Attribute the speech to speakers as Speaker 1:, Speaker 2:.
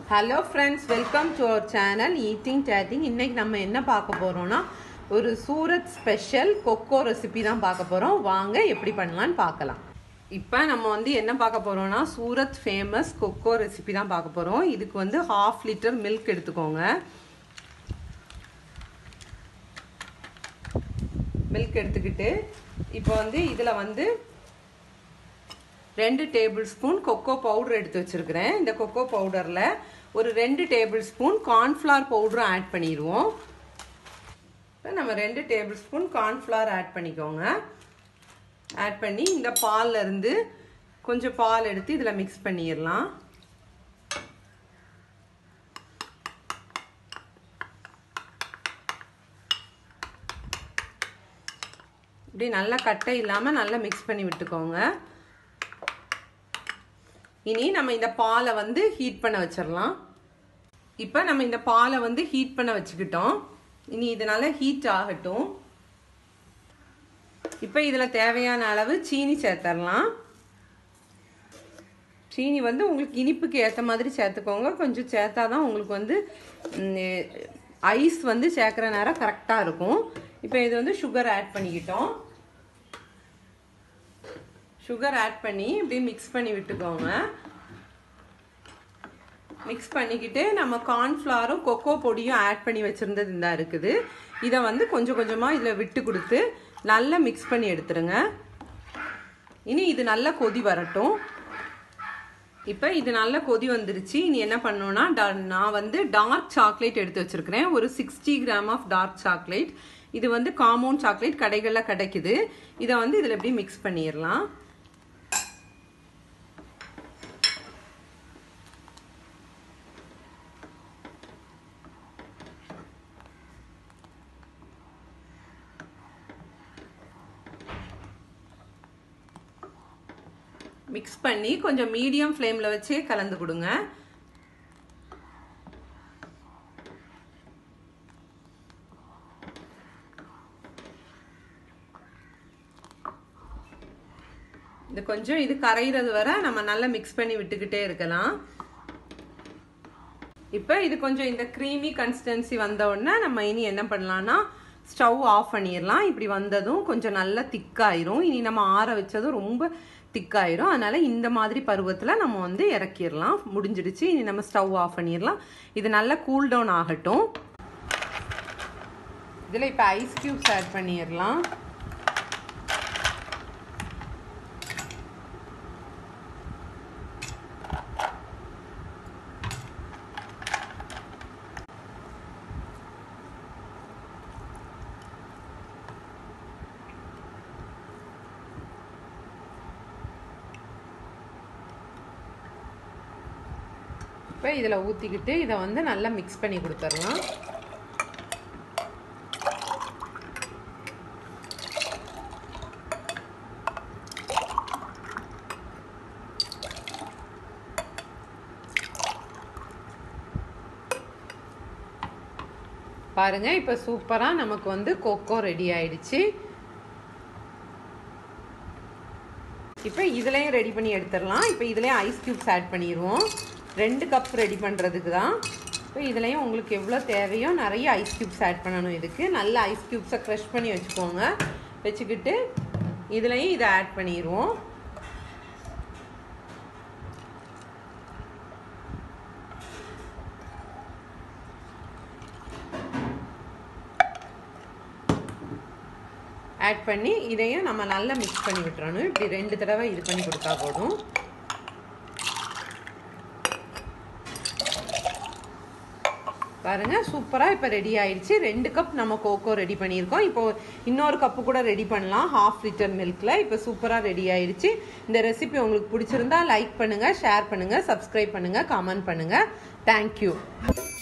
Speaker 1: hello friends welcome to our channel eating dating இன்னைக்கு நம்ம என்ன பார்க்க போறோம்னா ஒரு சூரத் ஸ்பெஷல் கொக்கோ ரெசிபி தான் பார்க்க போறோம் வாங்க எப்படி பண்ணலாம்னு பார்க்கலாம் இப்போ நம்ம வந்து என்ன பார்க்க போறோம்னா சூரத் ஃபேமஸ் கொக்கோ ரெசிபி தான் பார்க்க போறோம் இதுக்கு வந்து ஹாஃப் லிட்டர் மில்க் எடுத்துக்கோங்க மில்க் எடுத்துக்கிட்டு இப்போ வந்து இதில் வந்து ரெண்டு டேபிள் ஸ்பூன் கொக்கோ பவுடர் எடுத்து வச்சுருக்கிறேன் இந்த கொக்கோ பவுடரில் ஒரு ரெண்டு டேபிள் ஸ்பூன் கார்ன்ஃப்ளவர் பவுடரும் ஆட் பண்ணிடுவோம் இப்போ நம்ம ரெண்டு டேபிள் ஸ்பூன் கார்ன்ஃப்ளவர் ஆட் பண்ணிக்கோங்க ஆட் பண்ணி இந்த பாலில் இருந்து கொஞ்சம் பால் எடுத்து இதில் மிக்ஸ் பண்ணிடலாம் இப்படி நல்லா கட்டை இல்லாமல் நல்லா மிக்ஸ் பண்ணி விட்டுக்கோங்க இனி நம்ம இந்த பாலை வந்து ஹீட் பண்ண வச்சிடலாம் இப்போ நம்ம இந்த பாலை வந்து ஹீட் பண்ண வச்சுக்கிட்டோம் இனி இதனால ஹீட் ஆகட்டும் இப்போ இதில் தேவையான அளவு சீனி சேர்த்துடலாம் சீனி வந்து உங்களுக்கு இனிப்புக்கு ஏற்ற மாதிரி சேர்த்துக்கோங்க கொஞ்சம் சேர்த்தா தான் உங்களுக்கு வந்து ஐஸ் வந்து சேர்க்குற நேரம் கரெக்டாக இருக்கும் இப்போ இது வந்து சுகர் ஆட் பண்ணிக்கிட்டோம் சுகர் ஆட் பண்ணி இப்படி மிக்ஸ் பண்ணி விட்டுக்கோங்க மிக்ஸ் பண்ணிக்கிட்டு நம்ம கார்ன்ஃப்ளவரும் கொக்கோ பொடியும் ஆட் பண்ணி வச்சுருந்தது இந்த இருக்குது இதை வந்து கொஞ்சம் கொஞ்சமாக இதில் விட்டு கொடுத்து நல்லா மிக்ஸ் பண்ணி எடுத்துருங்க இனி இது நல்லா கொதி வரட்டும் இப்போ இது நல்லா கொதி வந்துருச்சு இனி என்ன பண்ணோன்னா நான் வந்து டார்க் சாக்லேட் எடுத்து வச்சுருக்கிறேன் ஒரு sixty gram of dark chocolate இது வந்து காம்பவுண்ட் சாக்லேட் கடைகளில் கிடைக்குது இதை வந்து இதில் எப்படி மிக்ஸ் பண்ணிடலாம் மிக்ஸ் பண்ணி கொஞ்சம் மீடியம் ஃப்ளேமில் வச்சே கலந்து கொடுங்க இது கொஞ்சம் இது கரைகிறது வரை நம்ம நல்லா மிக்ஸ் பண்ணி விட்டுக்கிட்டே இருக்கலாம் இப்போ இது கொஞ்சம் இந்த க்ரீமி கன்சிஸ்டன்சி வந்த உடனே நம்ம இனி என்ன பண்ணலாம்னா ஸ்டவ் ஆஃப் பண்ணிடலாம் இப்படி வந்ததும் கொஞ்சம் நல்லா திக்காயிரும் இனி நம்ம ஆற வச்சதும் ரொம்ப திக்காயிரும் அதனால இந்த மாதிரி பருவத்தில் நம்ம வந்து இறக்கிடலாம் முடிஞ்சிடுச்சு இனி நம்ம ஸ்டவ் ஆஃப் பண்ணிடலாம் இது நல்லா கூல் டவுன் ஆகட்டும் இதில் இப்போ ஐஸ் க்யூப்ஸ் ஆட் பண்ணிடலாம் இப்போ இதில் ஊற்றிக்கிட்டு இதை வந்து நல்லா மிக்ஸ் பண்ணி கொடுத்துடலாம் பாருங்க இப்போ சூப்பராக நமக்கு வந்து கொக்கோ ரெடி ஆயிடுச்சு இப்போ இதுலேயும் ரெடி பண்ணி எடுத்துடலாம் இப்போ இதுலேயும் ஐஸ் க்யூப்ஸ் ஆட் பண்ணிடுவோம் ரெண்டு கப் ரெடி பண்ணுறதுக்கு தான் இப்போ இதுலேயும் உங்களுக்கு எவ்வளோ தேவையோ நிறைய ஐஸ் க்யூப்ஸ் ஆட் பண்ணணும் இதுக்கு நல்ல ஐஸ் க்யூப்ஸை க்ரஷ் பண்ணி வச்சுக்கோங்க வச்சுக்கிட்டு இதுலேயும் இதை ஆட் பண்ணிடுவோம் ஆட் பண்ணி இதையும் நம்ம நல்லா மிக்ஸ் பண்ணி விட்டுறணும் இப்படி ரெண்டு தடவை இது பண்ணி கொடுத்தா போதும் பாருங்க சூப்பராக இப்போ ரெடி ஆயிடுச்சு ரெண்டு கப் நம்ம கோகோ ரெடி பண்ணியிருக்கோம் இப்போ இன்னொரு கப்பு கூட ரெடி பண்ணலாம் ஹாஃப் லிட்டர் மில்கில் இப்போ சூப்பராக ரெடி ஆயிடுச்சு இந்த ரெசிபி உங்களுக்கு பிடிச்சிருந்தா லைக் பண்ணுங்கள் ஷேர் பண்ணுங்கள் சப்ஸ்கிரைப் பண்ணுங்கள் கமெண்ட் பண்ணுங்கள் தேங்க்யூ